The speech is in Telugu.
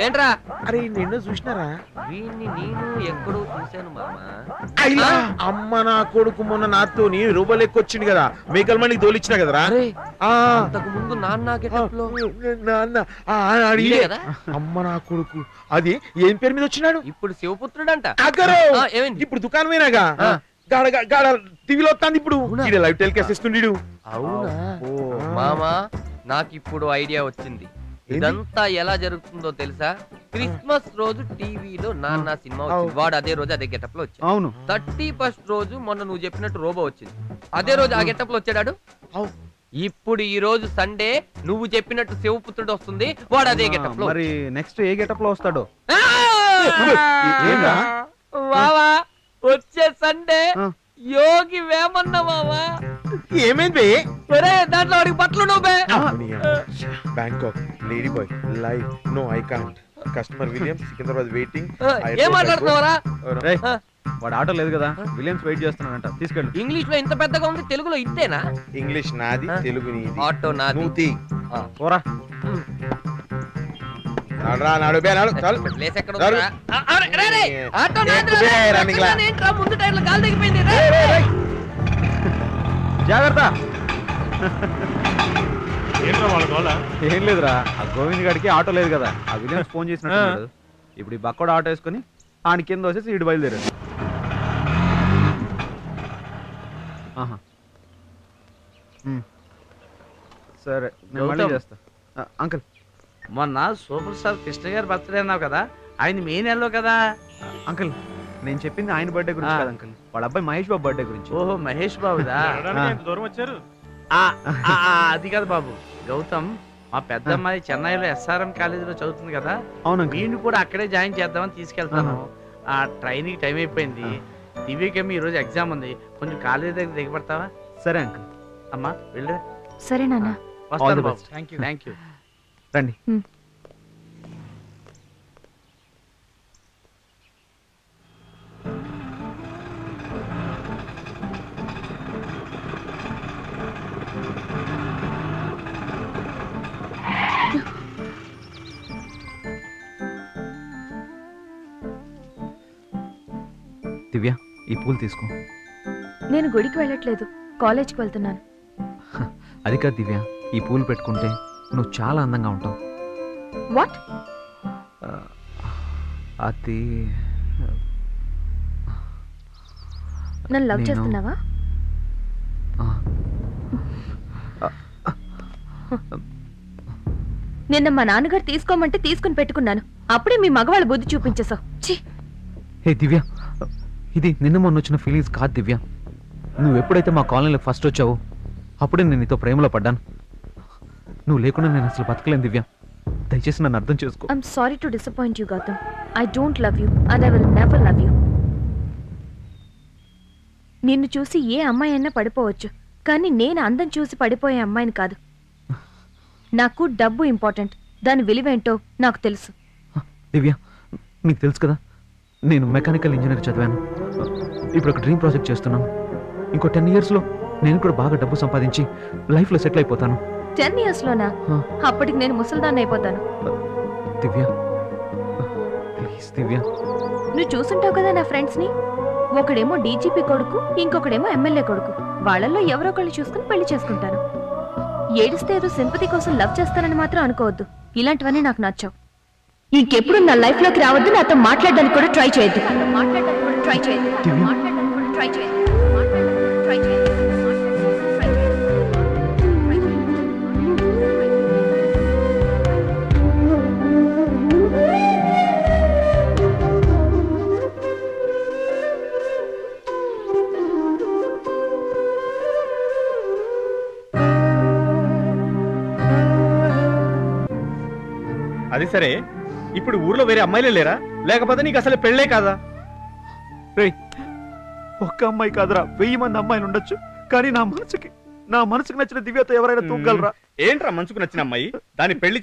ఏంట్రా అరే నిన్ను చూసినారా వీణ్ణి నేను ఎక్కడో చూశాను మామ అయ్యా అమ్మ నా కొడుకు మొన్న నాతో నీ రూపాయలు ఎక్కువచ్చింది కదా మేకల మణికి తోలిచ్చిన కదరా అరే ఆ, అంతకు ముందు నాన్న గెటప్ లో నాన్న ఆ, ఆ, వీడే ఈడే. కదా అమ్మ నా కొడుకు అది ఏం పేరు మీద వచ్చినాడు ఇప్పుడు శివపుత్రుడంట అగ్గరు ఆ, ఏమైంది ఇప్పుడు దుకాణమేనాగా ఆ. గాడ గాడ- గాడ టీవీలో వస్తాంది ఇప్పుడు అవునా? ఈడ లైవ్ టెలికాస్ట్ ఇస్తుండీడు అవునా ఓ. మామా నాకు ఇప్పుడు ఐడియా వచ్చింది ఏంది? ఇదంతా ఎలా జరుగుతుందో తెలుసా క్రిస్మస్ రోజు టీవీలో నాన్న సినిమా వచ్చింది వాడు అదే రోజు అదే గెటప్ లో వచ్చింది అవును థర్టీ ఫస్ట్ రోజు మొన్న నువ్వు చెప్పినట్టు రోబో వచ్చింది అదే రోజు ఆ గెటప్ లో వచ్చాడు అవు. ఇప్పుడు ఈ రోజు సండే నువ్వు చెప్పినట్టు శివపుత్రుడు వస్తుంది వాడు అదే గెటప్ లో మరి నెక్స్ట్ ఏ గెటప్ లో వస్తాడో ఆ! ఏంట్రా? వావా వచ్చే సండే ఆ. యోగి వేమన్న మావా ఏమైంది బే ఒరే దాంట్లో వాడికి బట్టలు నువ్వే Bangkok lady boy live no I can't customer William Secunderabad waiting ఏం మాట్లాడుతున్నావరా రేయ్, వాడు ఆటో లేదు కదా విలియమ్స్ వెయిట్ చేస్తున్నాడంట తీసుకెళ్ళు ఇంగ్లీష్ లో ఇంత పెద్దగా ఉంది తెలుగులో ఇంతేనా ఇంగ్లీష్ నాది ఆ? తెలుగు నీది ఆటో నాది నువ్వు తీ పోరా నడరా నడు బే నడు చాలు ప్లేస్ ఎక్కడ రారు. ఉందిరా? ఆ, ఆ, రే, రే, ఆటో నాది రా, ఎక్కువే రే, running లా. పక్కన ఏంట్రా, ముందు టైర్లో గాలి తగ్గిపోయింది రే. జాగ్రత్త ఏంట్రా వాళ్ళ గోళ ఏం లేదురా ఆ గోవింద్ గాడికి ఆటో లేదు కదా ఆ విలియమ్స్ ఫోన్ చేసినట్టు ఇప్పుడు ఈ బక్కోడు ఆటో వేసుకొని ఆడి కింద వచ్చేసి ఇటు బయలుదేరాడు ఆహా. ఉమ్. సరే నేను మళ్ళీ గౌతమ్. చేస్తా ఆ, అంకుల్ మొన్న సూపర్ స్టార్ కృష్ణ గారి బర్త్డే అన్నావు కదా ఆయన మే నెలలో కదా అంకుల్ నేను చెప్పింది ఆయన బర్త్డే గురించి ఆ. కాదు అంకుల్ వాళ్ళ అబ్బాయి మహేష్ బాబు బర్త్డే గురించి ఓహో మహేష్ బాబుదా నడవడానికి ఆ. ఎంత దూరం వచ్చారు ఆ, ఆ, ఆ, అది కాదు బాబు గౌతమ్ మా పెద్ద అమ్మాయి చెన్నైలో ఎస్ఆర్ఎం కాలేజీలో చదువుతుంది కదా అవును అంకుల్ వీడిని కూడా అక్కడే జాయిన్ చేద్దామని తీసుకెళ్తాను ఆ ట్రైన్ కి టైం అయిపోయింది దివ్యకేమి ఈ రోజు ఎగ్జామ్ ఉంది కొంచెం కాలేజీ దగ్గర దిగబడతావా సరే అంకుల్ అమ్మా వెళ్ళరా సరే నాన్న వస్తాను the బాబు best. Thank you thank you రండి దివ్య ఈ పూలు తీసుకో నేను గుడికి వెళ్ళట్లేదు కాలేజ్కి వెళ్తున్నాను అది కాదు దివ్య ఈ పూలు పెట్టుకుంటే నువ్వు చాలా అందంగా ఉంటావు వాట్ ఆ, అది నన్ను లవ్ నేను- చేస్తున్నావా ఆ, నిన్న మా నాన్నగారు తీసుకోమంటే తీసుకుని పెట్టుకున్నాను అప్పుడే మీ మగవాళ్ళ బుద్ధి చూపించేశావు ఛీ హే దివ్య ఇది నిన్న మొన్న వచ్చిన ఫీలింగ్స్ కాదు దివ్య నువ్వు ఎప్పుడైతే మా కాలనీలో ఫస్ట్ వచ్చావో అప్పుడే నేను నీతో ప్రేమలో పడ్డాను నువ్వు లేకుండా నేను అసలు బతకలేను దివ్య దయచేసి నన్ను అర్థం చేసుకో I'm sorry to disappoint you Gautam I don't love you and I will never love you నిన్ను చూసి ఏ అమ్మాయి అయినా పడిపోవచ్చు కానీ నేను అందం చూసి పడిపోయే అమ్మాయిని కాదు నాకు డబ్బు ఇంపార్టెంట్ దాని విలువేంటో నాకు తెలుసు దివ్య నీకు తెలుసు కదా నేను మెకానికల్ ఇంజనీర్ చదివాను ఇప్పుడు ఒక డ్రీమ్ ప్రాజెక్ట్ చేస్తున్నాను ఇంకో టెన్ ఇయర్స్లో నేను కూడా బాగా డబ్బు సంపాదించి లైఫ్లో సెటిల్ అయిపోతాను టెన్ ఇయర్స్ లోనా Huh. అప్పటికి నేను ముసల్దాన్ని అయిపోతాను దివ్య ప్లీజ్ దివ్య నువ్వు చూసుంటావు కదా నా ఫ్రెండ్స్ ని ఒకడేమో డీజీపీ కొడుకు ఇంకొకడేమో ఎమ్మెల్యే కొడుకు వాళ్ళల్లో ఎవరో ఒకళ్ళు చూసుకుని పెళ్లి చేసుకుంటాను ఏడిస్తే ఏదో సింపతి కోసం లవ్ చేస్తానని మాత్రం అనుకోవద్దు ఇలాంటివన్నీ నాకు నచ్చావు ఇంకెప్పుడు నా లైఫ్ లోకి రావద్దు నాతో మాట్లాడడానికి కూడా ట్రై చేయొద్దు మాట్లాడడానికి కూడా ట్రై చేయొద్దు దివ్య. మాట్లాడడానికి కూడా ట్రై చేయొద్దు మాట్లాడడానికి కూడా ట్రై చేయొద్దు మాట్లాడడానికి కూడా ట్రై అది సరే ఇప్పుడు ఊర్లో వేరే అమ్మాయిలే లేరా లేకపోతే నీకు అసలు పెళ్ళే కాదా రేయ్ ఒక్క అమ్మాయి కాదురా వెయ్యి మంది అమ్మాయిలు ఉండొచ్చు కానీ నా మనసుకి నా మనసుకు నచ్చిన దివ్యతో ఎవరైనా తూగలరా ఏంట్రా మనసుకు నచ్చిన అమ్మాయి దాని పెళ్లి